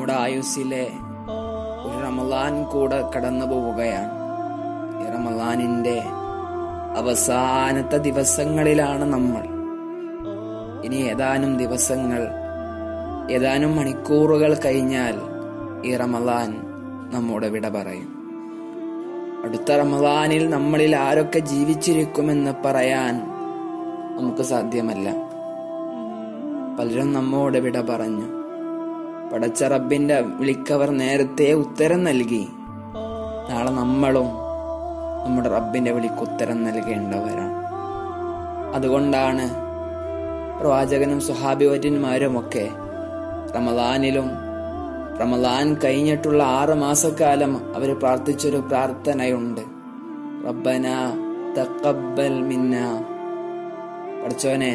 നമ്മുടെ ആയുസ്സിലെ ഒരു റമലാൻ കൂടെ കടന്നു പോവുകയാണ് ഈ റമലാനിന്റെ അവസാനത്തെ ദിവസങ്ങളിലാണ് നമ്മൾ ഇനി ഏതാനും ദിവസങ്ങൾ ഏതാനും മണിക്കൂറുകൾ കഴിഞ്ഞാൽ ഈ റമലാൻ നമ്മോട് വിട പറയും അടുത്ത റമലാനിൽ നമ്മളിൽ ആരൊക്കെ ജീവിച്ചിരിക്കുമെന്ന് പറയാൻ നമുക്ക് സാധ്യമല്ല പലരും നമ്മോട് വിട പറഞ്ഞു പടച്ച റബ്ബിന്റെ വിളിക്കവർ നേരത്തെ ഉത്തരം നൽകി നാളെ നമ്മളും നമ്മുടെ റബ്ബിന്റെ വിളിക്ക് ഉത്തരം നൽകേണ്ടവരാണ് അതുകൊണ്ടാണ് പ്രവാചകനും സുഹാബിവര്യന്മാരുമൊക്കെ റമലാനിലും റമലാൻ കഴിഞ്ഞിട്ടുള്ള ആറ് മാസക്കാലം അവർ പ്രാർത്ഥിച്ചൊരു പ്രാർത്ഥനയുണ്ട് റബ്ബന തഖബ്ബൽ മിന്ന പഠിച്ചോനെ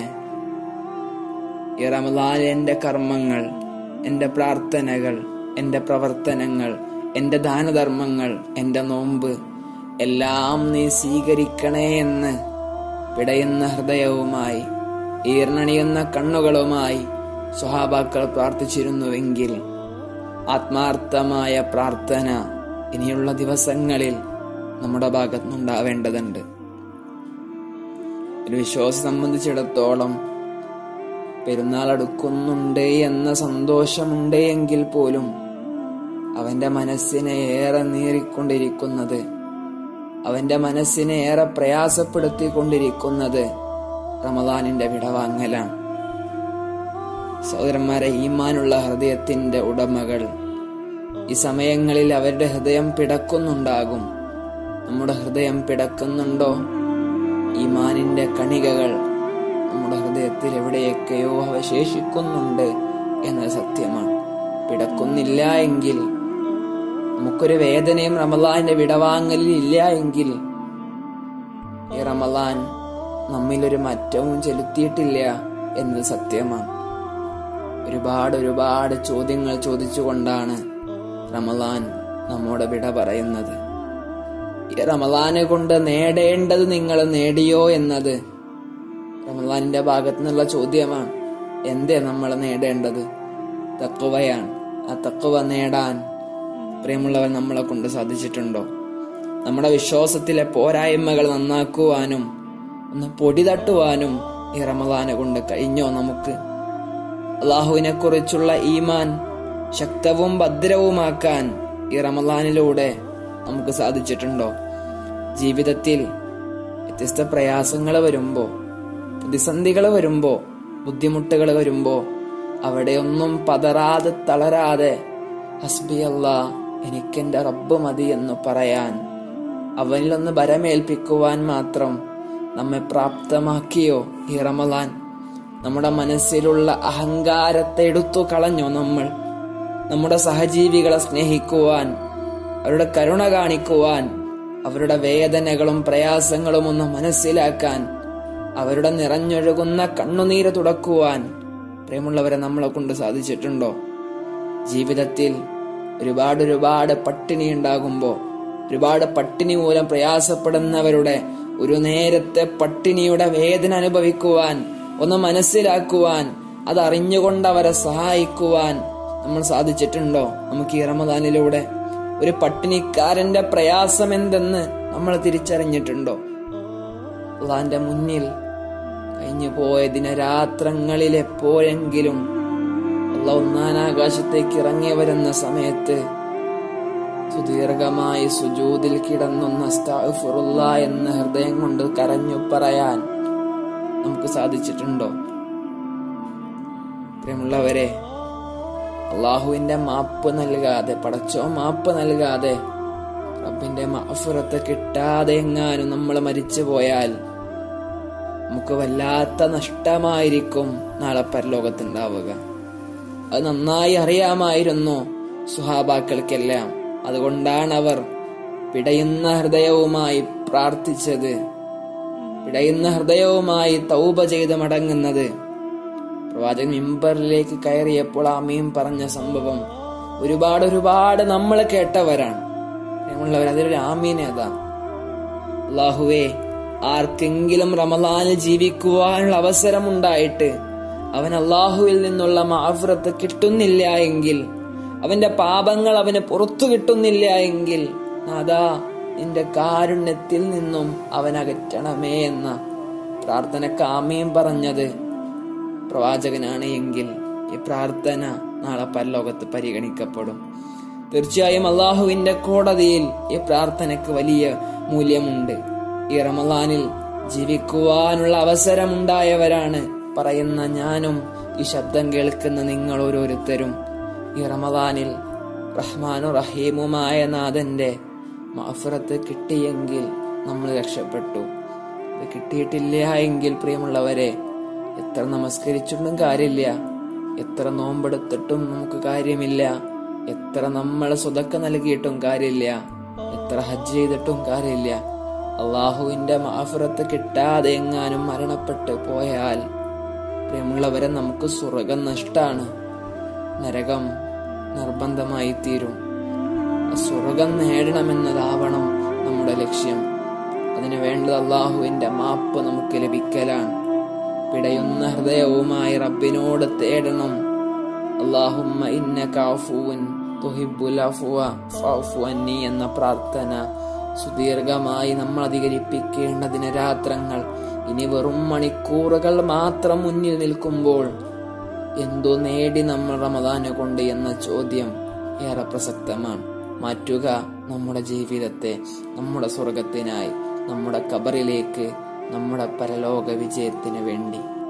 ഈ റമലാൻ എന്റെ കർമ്മങ്ങൾ എന്റെ പ്രാർത്ഥനകൾ എന്റെ പ്രവർത്തനങ്ങൾ എന്റെ ദാനധർമ്മങ്ങൾ എന്റെ നോമ്പ് എല്ലാം നീ സ്വീകരിക്കണേ എന്ന് പിടയുന്ന ഹൃദയവുമായി ഈർണണിയുന്ന കണ്ണുകളുമായി സ്വഹാബാക്കൾ പ്രാർത്ഥിച്ചിരുന്നുവെങ്കിൽ ആത്മാർത്ഥമായ പ്രാർത്ഥന ഇനിയുള്ള ദിവസങ്ങളിൽ നമ്മുടെ ഭാഗത്തുനിന്നുണ്ടാവേണ്ടതുണ്ട് ഒരു വിശ്വാസി സംബന്ധിച്ചിടത്തോളം പെരുന്നാൾ അടുക്കുന്നുണ്ട് എന്ന സന്തോഷമുണ്ട് എങ്കിൽ പോലും അവന്റെ മനസ്സിനെ ഏറെ നീറിക്കൊണ്ടിരിക്കുന്നത് അവന്റെ മനസ്സിനെ ഏറെ പ്രയാസപ്പെടുത്തിക്കൊണ്ടിരിക്കുന്നത് റമദാനിന്റെ വിടവാങ്ങലാണ് സഹോദരന്മാരെ ഈമാനുള്ള ഹൃദയത്തിന്റെ ഉടമകൾ ഈ സമയങ്ങളിൽ അവരുടെ ഹൃദയം പിടക്കുന്നുണ്ടാകും നമ്മുടെ ഹൃദയം പിടക്കുന്നുണ്ടോ ഈമാനിന്റെ കണികകൾ നമ്മുടെ ഹൃദയത്തിൽ എവിടെയൊക്കെയോ അവശേഷിക്കുന്നുണ്ട് എന്നത് സത്യമാണ് പിടക്കുന്നില്ല എങ്കിൽ നമുക്കൊരു വേദനയും റമലാന്റെ വിടവാങ്ങലിൽ ഇല്ല എങ്കിൽ ഈ റമലാൻ നമ്മിലൊരു മാറ്റവും ചെലുത്തിയിട്ടില്ല എന്നത് സത്യമാണ് ഒരുപാട് ഒരുപാട് ചോദ്യങ്ങൾ ചോദിച്ചുകൊണ്ടാണ് റമലാൻ നമ്മോട് വിട പറയുന്നത് ഈ റമലാനെ കൊണ്ട് നേടേണ്ടത് നിങ്ങൾ നേടിയോ എന്നത് റമലാനിന്റെ ഭാഗത്തു നിന്നുള്ള ചോദ്യമാണ് എന്തേ നമ്മൾ നേടേണ്ടത് തക്കുവയാണ് ആ തക്കുവ നേടാൻ പ്രിയമുള്ളവർ നമ്മളെ കൊണ്ട് സാധിച്ചിട്ടുണ്ടോ നമ്മുടെ വിശ്വാസത്തിലെ പോരായ്മകൾ നന്നാക്കുവാനും ഒന്ന് പൊടി തട്ടുവാനും ഈ റമലാനെ കൊണ്ട് കഴിഞ്ഞോ നമുക്ക് അള്ളാഹുവിനെ കുറിച്ചുള്ള ഈമാൻ ശക്തവും ഭദ്രവുമാക്കാൻ ഈ റമലാനിലൂടെ നമുക്ക് സാധിച്ചിട്ടുണ്ടോ ജീവിതത്തിൽ വ്യത്യസ്ത പ്രയാസങ്ങൾ വരുമ്പോ പ്രതിസന്ധികൾ വരുമ്പോ ബുദ്ധിമുട്ടുകൾ വരുമ്പോ അവിടെയൊന്നും പതറാതെ തളരാതെ ഹസ്ബി അല്ലാ എനിക്കെന്റെ റബ്ബ് മതി എന്ന് പറയാൻ അവനിലൊന്ന് ബരമേൽപ്പിക്കുവാൻ മാത്രം നമ്മെ പ്രാപ്തമാക്കിയോ ഈ റമലാൻ നമ്മുടെ മനസ്സിലുള്ള അഹങ്കാരത്തെ എടുത്തു കളഞ്ഞോ നമ്മൾ നമ്മുടെ സഹജീവികളെ സ്നേഹിക്കുവാൻ അവരുടെ കരുണ കാണിക്കുവാൻ അവരുടെ വേദനകളും പ്രയാസങ്ങളും ഒന്ന് മനസ്സിലാക്കാൻ അവരുടെ നിറഞ്ഞൊഴുകുന്ന കണ്ണുനീര് തുടക്കുവാൻ പ്രിയമുള്ളവരെ നമ്മളെ കൊണ്ട് സാധിച്ചിട്ടുണ്ടോ ജീവിതത്തിൽ ഒരുപാട് ഒരുപാട് പട്ടിണി ഉണ്ടാകുമ്പോ ഒരുപാട് പട്ടിണി മൂലം പ്രയാസപ്പെടുന്നവരുടെ ഒരു നേരത്തെ പട്ടിണിയുടെ വേദന അനുഭവിക്കുവാൻ ഒന്ന് മനസ്സിലാക്കുവാൻ അത് അറിഞ്ഞുകൊണ്ട് അവരെ സഹായിക്കുവാൻ നമ്മൾ സാധിച്ചിട്ടുണ്ടോ നമുക്ക് ഈ റമദാനിലൂടെ ഒരു പട്ടിണിക്കാരന്റെ പ്രയാസം എന്തെന്ന് നമ്മൾ തിരിച്ചറിഞ്ഞിട്ടുണ്ടോ അള്ളാന്റെ മുന്നിൽ കഴിഞ്ഞു പോയ ദിനരാത്രങ്ങളിൽ എപ്പോഴെങ്കിലും അള്ള ഒന്നാനാകാശത്തേക്ക് ഇറങ്ങി വരുന്ന സമയത്ത് സുദീർഘമായി സുജൂതിൽ കിടന്നൊന്ന അസ്താഫുറുള്ള എന്ന ഹൃദയം കൊണ്ട് കരഞ്ഞു പറയാൻ നമുക്ക് സാധിച്ചിട്ടുണ്ടോ പ്രിയമുള്ളവരെ അള്ളാഹുവിന്റെ മാപ്പ് നൽകാതെ പടച്ചോ മാപ്പ് നൽകാതെ റബ്ബിന്റെ മാഫുറത്ത് കിട്ടാതെ എങ്ങാനും നമ്മൾ മരിച്ചു പോയാൽ നമുക്ക് വല്ലാത്ത നഷ്ടമായിരിക്കും നാളെ പരലോകത്തുണ്ടാവുക അത് നന്നായി അറിയാമായിരുന്നു സുഹാബാക്കൾക്കെല്ലാം അതുകൊണ്ടാണ് അവർ പിടയുന്ന ഹൃദയവുമായി പ്രാർത്ഥിച്ചത് പിടയുന്ന ഹൃദയവുമായി തൗബ ചെയ്ത് മടങ്ങുന്നത് പ്രവാചകൻ മിമ്പറിലേക്ക് കയറിയപ്പോൾ ആ മീൻ പറഞ്ഞ സംഭവം ഒരുപാട് ഒരുപാട് നമ്മൾ കേട്ടവരാണ് നമ്മളുള്ളവർ അതിലൊരു ആമീൻ ഏതാ അള്ളാഹുവേ ആർക്കെങ്കിലും റമലാനിൽ ജീവിക്കുവാനുള്ള അവസരമുണ്ടായിട്ട് അവൻ അള്ളാഹുവിൽ നിന്നുള്ള മാഫ്രത്ത് കിട്ടുന്നില്ല എങ്കിൽ അവന്റെ പാപങ്ങൾ അവന് പുറത്തു കിട്ടുന്നില്ല എങ്കിൽ നാദാ നിന്റെ കാരുണ്യത്തിൽ നിന്നും അവൻ അകറ്റണമേ എന്ന പ്രാർത്ഥനക്ക് ആമയും പറഞ്ഞത് പ്രവാചകനാണ് എങ്കിൽ ഈ പ്രാർത്ഥന നാളെ പരലോകത്ത് പരിഗണിക്കപ്പെടും തീർച്ചയായും അള്ളാഹുവിന്റെ കോടതിയിൽ ഈ പ്രാർത്ഥനയ്ക്ക് വലിയ മൂല്യമുണ്ട് ഈ റമലാനിൽ ജീവിക്കുവാനുള്ള അവസരമുണ്ടായവരാണ് പറയുന്ന ഞാനും ഈ ശബ്ദം കേൾക്കുന്ന നിങ്ങൾ ഓരോരുത്തരും ഈ റമലാനിൽ റഹ്മാനു റഹീമുമായ നാഥന്റെ മാഫിറത്ത് കിട്ടിയെങ്കിൽ നമ്മൾ രക്ഷപ്പെട്ടു ഇത് കിട്ടിയിട്ടില്ല എങ്കിൽ പ്രിയമുള്ളവരെ എത്ര നമസ്കരിച്ചിട്ടും കാര്യമില്ല എത്ര നോമ്പെടുത്തിട്ടും നമുക്ക് കാര്യമില്ല എത്ര നമ്മൾ സ്വതക്ക നൽകിയിട്ടും കാര്യമില്ല എത്ര ഹജ്ജ് ചെയ്തിട്ടും കാര്യമില്ല അള്ളാഹുവിന്റെ മാഫിറത്ത് കിട്ടാതെ എങ്ങാനും മരണപ്പെട്ട് പോയാൽ പ്രിയമുള്ളവരെ നമുക്ക് സ്വർഗം നഷ്ടാണ് നരകം നിർബന്ധമായി തീരും ആ സ്വർഗം നേടണമെന്നതാവണം നമ്മുടെ ലക്ഷ്യം അതിനു വേണ്ടത് അള്ളാഹുവിന്റെ മാപ്പ് നമുക്ക് ലഭിക്കലാണ് പിടയുന്ന ഹൃദയവുമായി റബ്ബിനോട് തേടണം അള്ളാഹുമ്മ ഇന്നക അഫൂൻ തുഹിബ്ബുൽ അഫ്വ ഫഅഫു അന്നി എന്ന പ്രാർത്ഥന സുദീർഘമായി നമ്മൾ അധികരിപ്പിക്കേണ്ട ദിനരാത്രങ്ങൾ ഇനി വെറും മണിക്കൂറുകൾ മാത്രം മുന്നിൽ നിൽക്കുമ്പോൾ എന്തോ നേടി നമ്മൾ റമദാന് കൊണ്ട് എന്ന ചോദ്യം ഏറെ പ്രസക്തമാണ് മാറ്റുക നമ്മുടെ ജീവിതത്തെ നമ്മുടെ സ്വർഗത്തിനായി നമ്മുടെ കബറിലേക്ക് നമ്മുടെ പരലോക വിജയത്തിന് വേണ്ടി